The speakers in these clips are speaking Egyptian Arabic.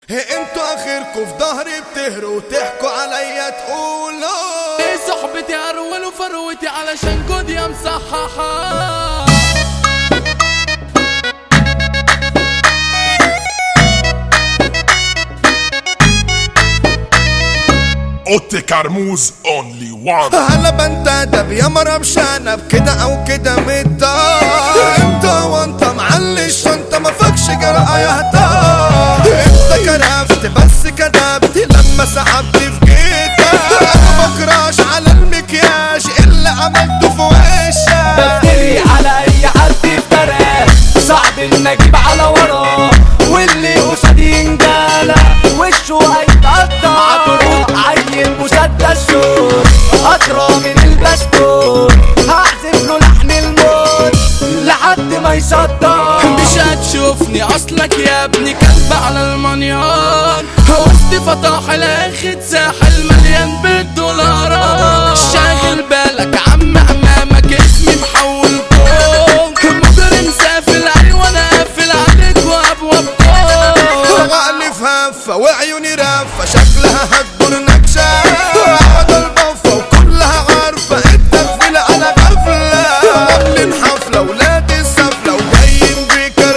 انتوا اخركوا في ظهري بتهروا وتحكوا عليا تقولوا ايه صحبتي ارول وفروتي علشان كود يا مصححة اوتي كرموز اونلي وان هلا بنتدب يا مرة بشنب كده او كده متضايق انت وانت معلش انت ما فكش جرأة يا هتار انت كرفت بس كدبت لما سحبت في جيتك انا بكراش على المكياج اللي عملته في وشك بفتري على اي حد افترى صعب ان اجيب على وراه واللي قصادي ينجلى وشه هيتقطع عطروق عين مسدس شور اطرى من البستون هعزف له لحن الموت لحد ما يصدق مش هتشوفني اصلك يا ابني كلب على المنيار وسط فتح الاخد ساحل مليان بالدولارات شاغل بالك عم امامك اسمي محول كون مجرم سافل ايوه انا قافل عليك وابواب كون عقلي في هفة وعيوني رفة شكلها هتدور نكشة عقد البفة وكلها عارفة التغفيل على غفلة عاملين حفلة ولاد السفلة وجايين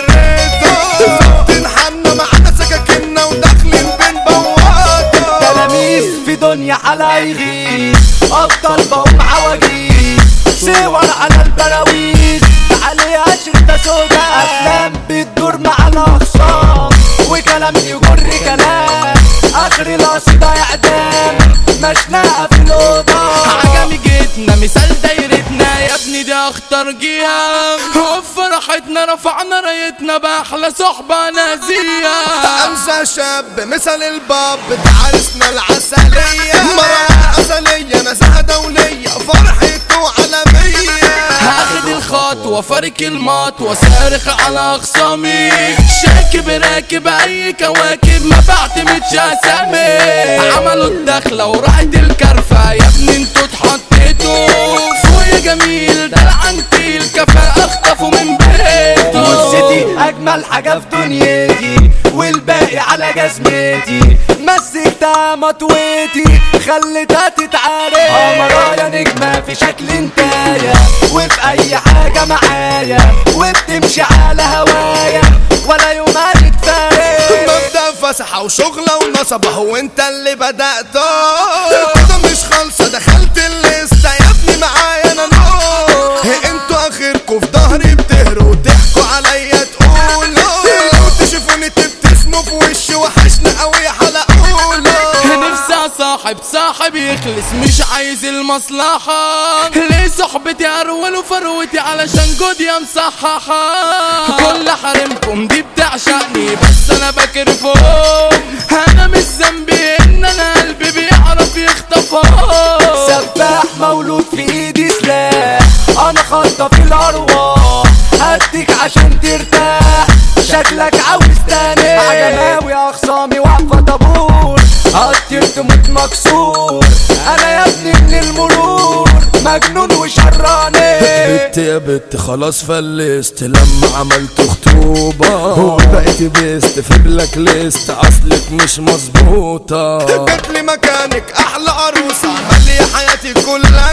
بكريتو تنحنى معانا سكاكينا وداخلين بين بواطة تلاميذ في دنيا حلايغي افضل بقوم عواجيز صور على البراويز عليها شرطة سودا افلام بتدور مع الاخصام وكلام يجر كلام اخر القصيدة اعدام مشنقة في الاوضة عجمي جيتنا مثال دايرتنا يا ابني دي اخطر جهة وفرحتنا رفعنا رايتنا باحلى صحبة نازية أمسى شاب مثل الباب تعرسنا العسلية مروان أزلية نزهة دولية فرحته عالمية هاخد الخطوة فارق المات وصارخ على اخصامي شاكب راكب اي كواكب ما بعتمدش اسامي عملوا الدخلة وراحت الكرفة يا ابني انتوا اتحطيتوا فوق جميل ده العنتيل كفى اخطفوا من بيته جثتي اجمل حاجة في دنيتي والباقي على جزمتي مسكتها مطويتي خليتها تتعارك قمرايا نجمة في شكل انتايا وفي اي حاجة معايا وبتمشي على هوايا ولا يوم هتتفارق مبدأ فسحة وشغلة ونصبة هو انت اللي بدأته كده مش خالصة دخلت الليستة يا ابني معايا انا نو انتوا اخركوا في ظهري بتهروا وتحكوا عليا تقولوا لو تشوفوني تبتسموا في وشي وحشنا قوي حلقولوا نفسي اصاحب صاحب يخلص مش عايز المصلحة ليه صحبتي ارول وفروتي علشان جود يا مصححة كل حريمكم دي بتعشقني بس انا بكرفهم انا مش ذنبي ان انا قلبي بيعرف يخطفهم سفاح مولود في ايدي سلاح انا خطة في الارواح هديك عشان ترتاح شكلك عاوز تاني عجماوي اخصامي واقفة طابور هطير تموت مكسور انا يا ابني من المرور مجنون وشراني بت يا بت خلاص فلست لما عملت خطوبة وبقيت بيست في بلاك ليست اصلك مش مظبوطة جات لي مكانك احلى عروسة عملي حياتي كلها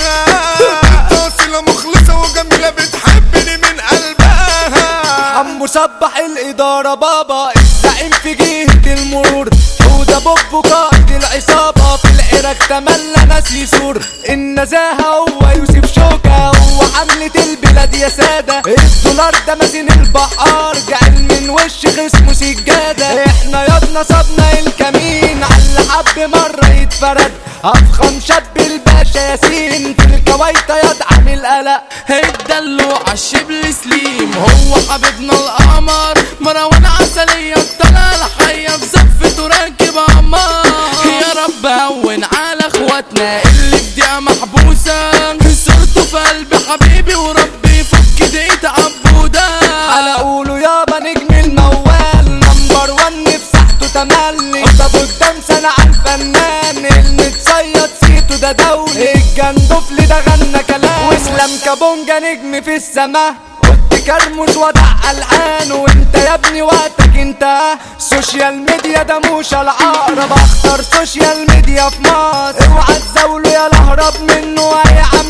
توصيلة مخلصة وجميلة بتحبني من قلبها عم صبح الإدارة بابا الزعيم في جهة المرور حودة بوب قائد العصابة في العراق تملى ناس يسور النزاهة هو يوسف شوكة هو حملة البلاد يا سادة الدولار ده مازن البحار جعل من وش خصمه سجادة احنا ياض نصبنا الكمين على حب مرة يتفرد أفخم شاب الباشا ياسين في الكويتة ياض عامل قلق الدلوع عالشبل سليم هو حبيبنا القمر مروان عسلية الطلع الحية في زفته راكب عمار يا رب هون على اخواتنا اللي في دقيقة محبوسة صورته في قلبي حبيبي وربي يفك دقيقة عبودة على قوله يابا نجم الموال نمبر ون في ساحته تملي طب قدام سنة على الفنان المتصيد سيته ده دولي الجندفل ده غنى كلام واسلام كابونجا نجم في السما كنت كرموز وضع العان وانت يا ابني وقتك انت سوشيال ميديا ده مش العقرب اختار سوشيال ميديا في مصر اوعى تزاوله يا اهرب منه يا عم